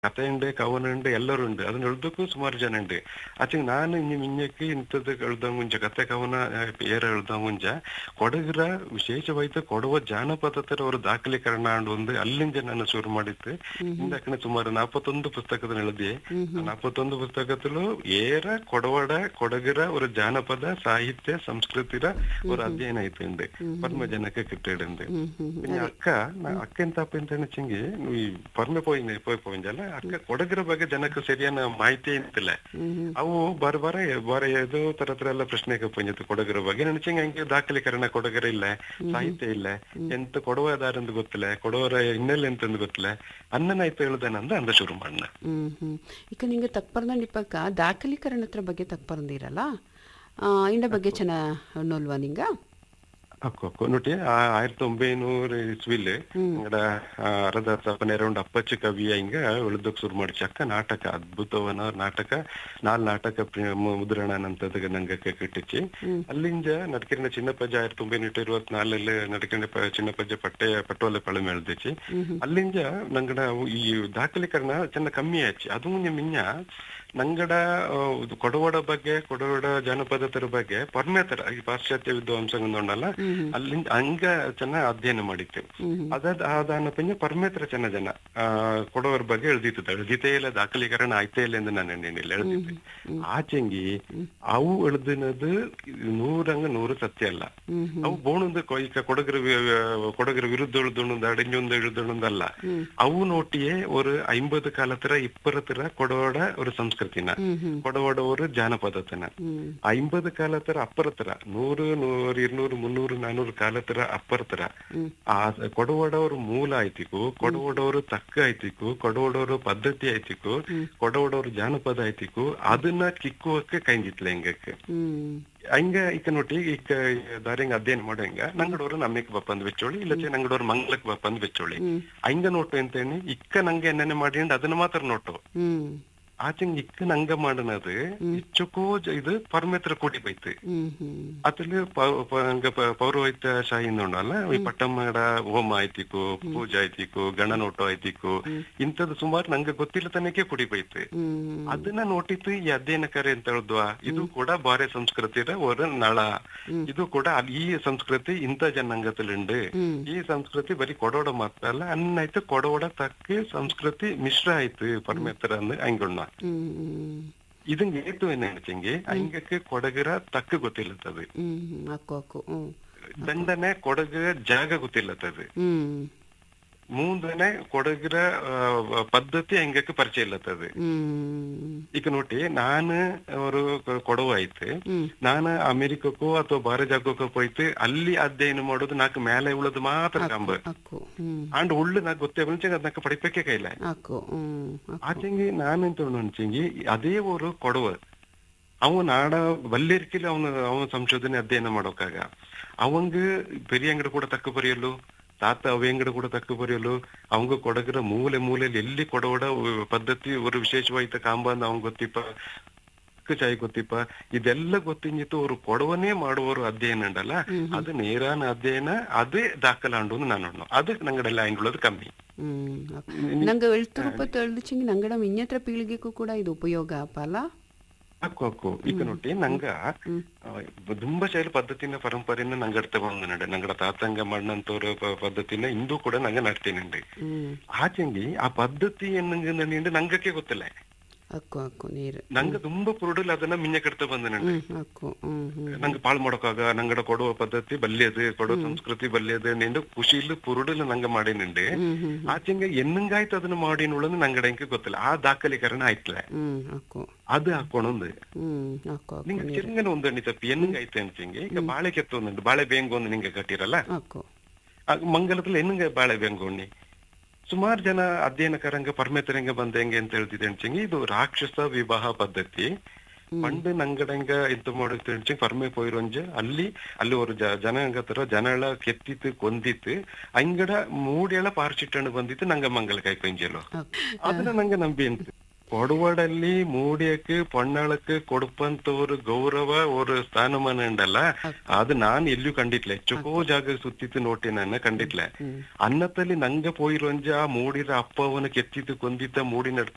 ಕಥೆಯುಂಡು ಕವನುಂಡು ಎಲ್ಲರೂ ಉಂಡು ಅದನ್ನ ಎಳ್ದಕ್ಕೂ ಸುಮಾರು ಜನ ಉಂಡು ಆಚೆಗೆ ನಾನು ಇನ್ನು ಮಿಂಜಕ್ಕೆ ಇಂಥದ್ದು ಎಳ್ದ ಮುಂಚೆ ಕತೆ ಕವನ ಏರ ಎಳ್ದ ಮುಂಚ ಕೊಡಗರ ವಿಶೇಷವಾಯ್ತು ಕೊಡುವ ಜಾನಪದ ತರ ಅವರು ದಾಖಲೀಕರಣ ಅಂಡ್ ಒಂದು ಅಲ್ಲಿಂದ ನಾನು ಶುರು ಮಾಡಿತ್ತು ಇಂದಕ್ಕನೆ ಸುಮಾರು ನಾಪತ್ತೊಂದು ಪುಸ್ತಕದ ಎಳ್ದಿ ನಾಪತ್ತೊಂದು ಪುಸ್ತಕದಲ್ಲೂ ಏರ ಕೊಡವಡ ಕೊಡಗರ ஒரு ಜಾನಪದ ಸಾಹಿತ್ಯ ಸಂಸ್ಕೃತಿರ ஒரு ಅಧ್ಯಯನ ಆಯ್ತು ಉಂಡು ಪರ್ಮ ಜನಕ್ಕೆ ಕಿಟ್ಟಿಡುಂಡು പിന്നെ അക്ക ന- അക്ക എന്താ ಎಂತ വെച്ചെങ്കിൽ ಈ ಪರ್ಮೆ ಪೋಯಿ ಪೋಯ್ ಪೋಯಿಂದಲ್ಲ ಅಕ್ಕ ಕೊಡಗರ ಬಗ್ಗೆ ಜನಕ್ಕೆ ಸರಿಯಾದ ಮಾಹಿತಿ ಇರ್ತಿಲ್ಲ ಅವು ಬರ ಬರ ಬರ ಏದೋ ತರ ತರ ಎಲ್ಲ ಪ್ರಶ್ನೆಗೆ ಪೋಂಜತ್ತು ಕೊಡಗರ ಬಗ್ಗೆ ನೆನಚಂಗೆ ಹಂಗೆ ದಾಖಲೀಕರಣ ಕೊಡಗರ ಇಲ್ಲ ಸಾಹಿತ್ಯ ಇಲ್ಲ ಎಂತ ಕೊಡುವದಾರಂದು ಗೊತ್ತಿಲ್ಲ ಕೊಡುವರ ಹಿನ್ನೆಲೆ ಎಂತಂದು ಗೊತ್ತಿಲ್ಲ ಅನ್ನನಾಯ್ತು ಹೇಳ್ದೇನಂದ ಅಂದ ಶುರು ಮಾಡ್ನ ಹ್ಮ್ ಹ್ಮ್ ಈಗ ನಿಂಗೆ ತಕ್ಪರ್ದಂಡ್ ಇಪ್ಪಕ್ಕ ದಾಖಲೀಕರಣತ್ರ ಬಗ್ಗೆ ತಕ್ಪರ್ದಿರಲ್ಲ ಇಂಡ ಬಗ್ಗೆ ಚೆನ್ನ ನೋಲ್ವಾ ನಿಂಗ ಅಕ್ಕು ಅಕ್ಕು ನೋಡಿ ಆയിരത്തി ಒಂಬೈನೂರು ಇಸ್ವಿಲ್ ಇಂಗಡ ಅರದ ತಪ್ಪನೆ ಅರೌಂಡ್ ಅಪ್ಪಚ್ಚ ಕವಿಯ ಹಿಂಗ ಉಳಿದಕ್ ಶುರು ಮಾಡಿ ಚಕ್ಕ ನಾಟಕ ಅದ್ಭುತವನ ನಾಟಕ ನಾಲ್ ನಾಟಕ ಪ್ರಿ- ಮು- ಮುದ್ರಣ ನಂತದ ನಂಗಕ್ಕೆ ಕಿಟ್ಟಿಚ್ಚಿ ಅಲ್ಲಿಂದ ನಡ್ಕಿರಿನ ಚಿನ್ನಪ್ಪಜ್ಜ ಆയിരത്തി ಒಂಬೈನೂರ ഇരുപത്തിനാലില് ನಡ್ಕಿರಿನ ಪ- ಚಿನ್ನಪ್ಪಜ್ಜ ಪಟ್ಟೆ ಪಟ್ಟೋಲೆ ಪಳಮೆ ಎಳ್ದಿಚ್ಚಿ ಅಲ್ಲಿಂದ ನಂಗಡ ಅವು ಈ ದಾಖಲೀಕರಣ ಚೆನ್ನ ಕಮ್ಮಿ ಆಚಿ ಅದು ಮುಂಜೆ ಮಿಂಜ ನಂಗಡ ಆ, ಇದು ಕೊಡವಡ ಬಗ್ಗೆ ಕೊಡವಡ ಜಾನಪದತರ ಬಗ್ಗೆ ಪರ್ಮೇತರ ಈ ಪಾಶ್ಚಾತ್ಯ ವಿದ್ವಾಂಸಗೊಂಡುಂಡಲ್ಲ ಅಲ್ಲಿಂದ ಹಂಗ ಚೆನ್ನ ಅಧ್ಯಯನ ಮಾಡಿತ್ತು ಅದಾದ ಆದಾನ ಪಂಜ ಪರ್ಮೇತರ ಚೆನ್ನ ಜನ ಆ ಕೊಡವರ ಬಗ್ಗೆ ಎಳ್ದಿತ್ತು ಎಳ್ದಿತೇ ಇಲ್ಲ ದಾಖಲೀಕರಣ ಆಯ್ತೇ ಇಲ್ಲ ಎಂದು ನಾನು ಎಣ್ಣೆನಿಲ್ಲ ಎಳ್ದಿತ್ತು ಆಚೆಂಗಿ ಅವು ಎಳ್ದಿನದು ನೂರಂಗ ನೂರು ಸತ್ಯ ಅಲ್ಲ ಅವು ಬೋಣುಂದು ಕೊ- ಈಗ ಕೊಡಗರ ವಿ- ವಿ- ಕೊಡಗರ ವಿರುದ್ಧ ಎಳ್ದುಣ್ಣುಂದು ಅಡಿಂಜೊಂದು ಎಳ್ದುಣ್ಣುಂದಲ್ಲ ಅವು ನೋಟಿಯೇ ஒரு ஐம்பது காலத்துல இப்பறத்துல கொடவோட ஒரு சம்ஸ்கிருத்தின கொடவோட ஒரு ஜானಪದತನ ஐம்பது ಕಾಲತರ ಅಪ್ಪರತರ ನೂರು ನೂರು ഇരുന്നൂറ് ಮುನ್ನೂರು ನಾನೂರು ಕಾಲತರ ಅಪ್ಪರತರ ಆ ಕೊಡವಡವರು ಮೂಲ ಆಯ್ತಿಕು ಕೊಡವಡವರು ತಕ್ಕ ಆಯ್ತಿಕು ಕೊಡವಡವರು ಪದ್ಧತಿ ಆಯ್ತಿಕು ಕೊಡವಡವರು ಜಾನಪದ ಆಯ್ತಿಕು ಅದನ್ನ ಕಿಕ್ಕುವಕ್ಕೆ ಕೈಂದಿತ್ಲ ಹೆಂಗಕ್ಕೆ ಹ್ಮ್ ಹಂಗ ಇಕ್ಕ ನೋಡಿ ಇಕ್ಕ ದಾರಿಂಗ ಅಧ್ಯಯನ ಮಾಡೋಂಗ ನಂಗಡೋರು ನಮ್ಮಕ್ ಬಪ್ಪಂದ್ ಬೆಚ್ಚೋಳಿ ಇಲ್ಲಚೆ ನಂಗಡೋರು ಮಂಗ್ಲಕ್ ಬಪ್ಪಂದ್ ಬೆಚ್ಚೋಳಿ ಹಂಗ ನೋಟು ಅಂತೇನಿ ಇಕ್ಕ ನಂಗೆ ಎನ್ನೆನೆ ಮಾಡಿ ಅದನ್ನ ಮಾತ್ರ ನೋಟು ಹ್ಮ್ ಆಚೆಂಗ್ ಇಕ್ಕ ನಂಗ ಮಾಡನದು ಹೆಚ್ಚುಕೋ ಜ- ಇದು ಪರಮೇತ್ರ ಕೂಡಿ ಬೈತು ಹ್ಮ್ ಹ್ಮ್ ಅದ್ರಲ್ಲಿ ಪ- ಪ- ಹಂಗ ಪ- ಪೌರೋಹಿತ್ಯ ಶಾಹಿಂದ ಉಂಡಲ್ಲ ಈ ಪಟ್ಟಮ್ಮಡ ಹೋಮ ಆಯ್ತಿಕು ಪೂಜೆ ಆಯ್ತಿಕು ಗಣನೋಟ ಆಯ್ತಿಕು ಇಂಥದ್ದು ಸುಮಾರು ನಂಗೆ ಗೊತ್ತಿಲ್ಲ ತನಕ ಕುಡಿ ಬೈತು ಹ್ಮ್ ಅದನ್ನ ನೋಟಿತ್ತು ಈ ಅಧ್ಯಯನಕಾರಿ ಅಂತ ಹೇಳಿದ್ವಾ ಇದು ಕೂಡ ಬಾರೆ ಸಂಸ್ಕೃತಿಯ ஒரு ನಳ ಇದು ಕೂಡ ಅಲ್ಲಿ ಈ ಸಂಸ್ಕೃತಿ ಇಂಥ ಜನಾಂಗದಲ್ಲಿಂಡು ಈ ಸಂಸ್ಕೃತಿ ಬರೀ ಕೊಡೋಡ ಮಾತ್ರ ಅಲ್ಲ ಅನ್ನಾಯ್ತು ಕೊಡೋಡ ತಕ್ಕ ಸಂಸ್ಕೃತಿ ಮಿಶ್ರ ಆಯ್ತು ಪರಮೇಶ್ವರ ಅಂದ್ ಹಂಗುಣ್ಣ ಹ್ಮ್ ಹ್ಮ್ ಇದಂಗ ಏತು ಏನ್ ಹೇಳ್ಚಂಗೆ ಹಂಗಕ್ಕೆ ಕೊಡಗರ ತಕ್ಕ ಗೊತ್ತಿಲ್ಲತ್ತದು ಹ್ಮ್ ಹ್ಮ್ ಅಕ್ಕು ಅಕ್ಕು ಹ್ಮ್ ದಂಡನೆ ಕೊಡಗ ಜಾಗ ಗೊತ್ತಿಲ್ಲತ್ತದು ಹ್ಮ್ ಮೂಂದನೆ ಕೊಡಗರ ಆ, ಪದ್ಧತಿ ಹಂಗಕ್ಕೆ ಪರಿಚಯ ಇಲ್ಲತ್ತದು ಹ್ಮ್ ಈಗ ನೋಡಿ ನಾನು ಅವರು ಕೊಡವಾಯ್ತು ನಾನು ಅಮೆರಿಕಕ್ಕೂ ಅಥವಾ ಬಾರ ಜಾಗಕ್ಕೂ ಹೋಯ್ತು ಅಲ್ಲಿ ಅಧ್ಯಯನ ಮಾಡೋದು ನಾಲ್ಕು ಮೇಲೆ ಉಳದು ಮಾತ್ರ ಕಂಬ ಅಕ್ಕು ಹ್ಮ್ ಆಂಡ್ ಉಳ್ಳು ನಾಕ್ ಗೊತ್ತೇ ಮುಂಚೆ ಅದ್ ನಾಕ್ ಪಡಿಪಕ್ಕೆ ಕೈಲ ಅಕ್ಕು ಹ್ಮ್ ಅಕ್ಕು ಆಚೆಂಗಿ ನಾನೆಂತ ಅನ್ಚಂಗಿ ಅದೇ ಊರು ಕೊಡವ ಅವನ್ ಆಡ ಬಲ್ಲಿರ್ಕಿಲ್ಲ ಅವನು ಅವನ ಸಂಶೋಧನೆ ಅಧ್ಯಯನ ಮಾಡೋಕಾಗ ಅವಂಗ பெரிய ಅಂಗಡಿ ಕೂಡ ತಕ್ಕ ಬರೆಯಲು ತಾತ ಅವೆಂಗಡ ಕೂಡ ತಕ್ಕ ಬರೆಯಲು ಅವಂಗ ಕೊಡಗರ ಮೂಲೆ ಮೂಲೆಯಲ್ಲಿ ಎಲ್ಲಿ ಕೊಡವಡ ಪದ್ಧತಿ ஒரு ವಿಶೇಷವಾಯ್ತ ಕಾಂಬ ಅಂತ ಅವಂಗ ಗೊತ್ತಿಪ್ಪ ಚಾಯ್ ಗೊತ್ತಿಪ್ಪ ಇದೆಲ್ಲ ಗೊತ್ತಿಂಜಿತ್ತು ಅವರು ಕೊಡವನೇ ಮಾಡುವವರು ಅಧ್ಯಯನ ಉಂಟಲ್ಲ ಅದು ನೇರಾನ ಅಧ್ಯಯನ ಅದೇ ದಾಖಲಾಂಡು ನಾನು ಅದು ನಂಗಡೆಲ್ಲ ಹಂಗುಳೋದು ಕಮ್ಮಿ ಹ್ಮ್ ಅಕ್ಕು. ನಂಗೆ ಎಳ್ತು ರೂಪಾಯಿ ಎಳ್ದಿಚ್ಚಂಗಿ ನಂಗಡ ಮಿನ್ಯತ್ರ ಪೀಳಿಗೆಗೂ ಕೂಡ ಇದು ಉಪಯೋಗ ಅಪ್ಪಲ್ಲ ಹಾಕು ಹಾಕು ಈಗ ನೋಡಿ ನಂಗ ಆ, ತುಂಬಾ ಶೈಲಿ ಪದ್ಧತಿನ ಪರಂಪರೆನ ನಂಗಡ ತಗೊಂಡ್ ನಡೆ ನಂಗಡ ತಾತಂಗ ಮಣ್ಣಂತವ್ರ ಪ- ಪದ್ಧತಿನ ಇಂದು ಕೂಡ ನಂಗ ನಡ್ತೀನಿ ಹ್ಮ್ ಆಚೆಂಗಿ ಆ ಪದ್ಧತಿ ಎನ್ನಂಗ ನಂಗಕ್ಕೆ ಗೊತ್ತಿಲ್ಲ ಅಕ್ಕು ಅಕ್ಕು ನೀರು ನಂಗ ತುಂಬಾ ಪುರುಡಲ್ ಅದನ್ನ ಮಿಂಜ ಕಟ್ತ ಬಂದ ನಂಡೆ ಹ್ಮ್ ಅಕ್ಕು ಹ್ಮ್ ಹ್ಮ್ ನಂಗೆ ಪಾಳ್ ಮಾಡೋಕಾಗ ನಂಗಡ ಕೊಡುವ ಪದ್ಧತಿ ಬಲ್ಯದು ಕೊಡುವ ಸಂಸ್ಕೃತಿ ಬಲ್ಯದು ನಿಂದು ಖುಷಿಲ್ ಪುರುಡಲ್ ನಂಗ ಮಾಡಿನಿಂಡೆ ಹ್ಮ್ ಹ್ಮ್ ಆಚೆಂಗ ಎನ್ನಂಗಾಯ್ತು ಅದನ್ನ ಮಾಡಿನುಳದು ನಂಗಡ ಹೆಂಗೆ ಗೊತ್ತಿಲ್ಲ ಆ ದಾಖಲೀಕರಣ ಆಯ್ತಲ ಹ್ಮ್ ಅಕ್ಕು ಅದು ಹಾಕೊಂಡ್ ಹ್ಮ್ ಅಕ್ಕು ಅಕ್ಕು ನಿಂಗೆ ತಿರ್ಗನ ಒಂದಣ್ಣಿ ತಪ್ಪಿ ಎನ್ನಂಗಾಯ್ತು ಅನ್ಸಂಗೆ ಈಗ ಬಾಳೆ ಕೆತ್ತು ಒಂದುಂಟು ಬಾಳೆ ಬೇಂಗು ಒಂದು ನಿಂಗೆ ಕಟ್ಟಿರಲ್ಲ ಅಕ್ಕು ಆಗ ಮಂಗಲದಲ್ಲಿ ಎನ್ನಂಗ ಬಾಳೆ ಬೇಂಗು ಉಣ್ಣಿ ಸುಮಾರು ಜನ ಅಧ್ಯಯನಕರಂಗ ಪರಮೇತರಂಗ ಬಂದ ಹೆಂಗೆ ಅಂತ ಹೇಳ್ತಿದ್ದೆ ಅನ್ಸಂಗೆ ಇದು ರಾಕ್ಷಸ ವಿವಾಹ ಪದ್ಧತಿ ಪಂಡ್ ನಂಗಡಂಗ ಎಂತ ಮಾಡುತ್ತೆ ಅನ್ಸಂಗೆ ಪರಮೆ ಪೋಯಿರೊಂಜ ಅಲ್ಲಿ ಅಲ್ಲಿ ஒரு ಜ ಜನಾಂಗ ತರ ಜನಳ ಕೆತ್ತಿತ್ತು ಕೊಂದಿತ್ತು ಅಂಗಡ ಮೂಡೆಳ ಪಾರ್ಚಿಟ್ಟಂಡು ಬಂದಿತ್ತು ನಂಗ ಮಂಗಲ ಕೈ ಪಂಜಲು ಅಕ್ಕು ಅದನ್ನ ನಂಗೆ ನಂಬಿ ಅಂತ ಕೊಡವಡಲ್ಲಿ ಮೂಡಿಯಕ್ಕೆ ಪೊಣ್ಣಳಕ್ಕೆ ಕೊಡುಪಂತವ್ರು ಗೌರವ ஒரு ಸ್ಥಾನಮಾನ ಉಂಡಲ್ಲ ಅದು ನಾನ್ ಎಲ್ಲೂ ಕಂಡಿಟ್ಲೆ ಎಚ್ಚಕೋ ಜಾಗ ಸುತ್ತಿತ್ತು ನೋಟಿ ನನ್ನ ಕಂಡಿಟ್ಲೆ ಅನ್ನತ್ತಲ್ಲಿ ನಂಗೆ ಪೋಯಿರೊಂಜ ಮೂಡಿರ ಅಪ್ಪವನ ಕೆತ್ತಿತ್ತು ಕೊಂದಿತ್ತ ಮೂಡಿ ನಡ್ತ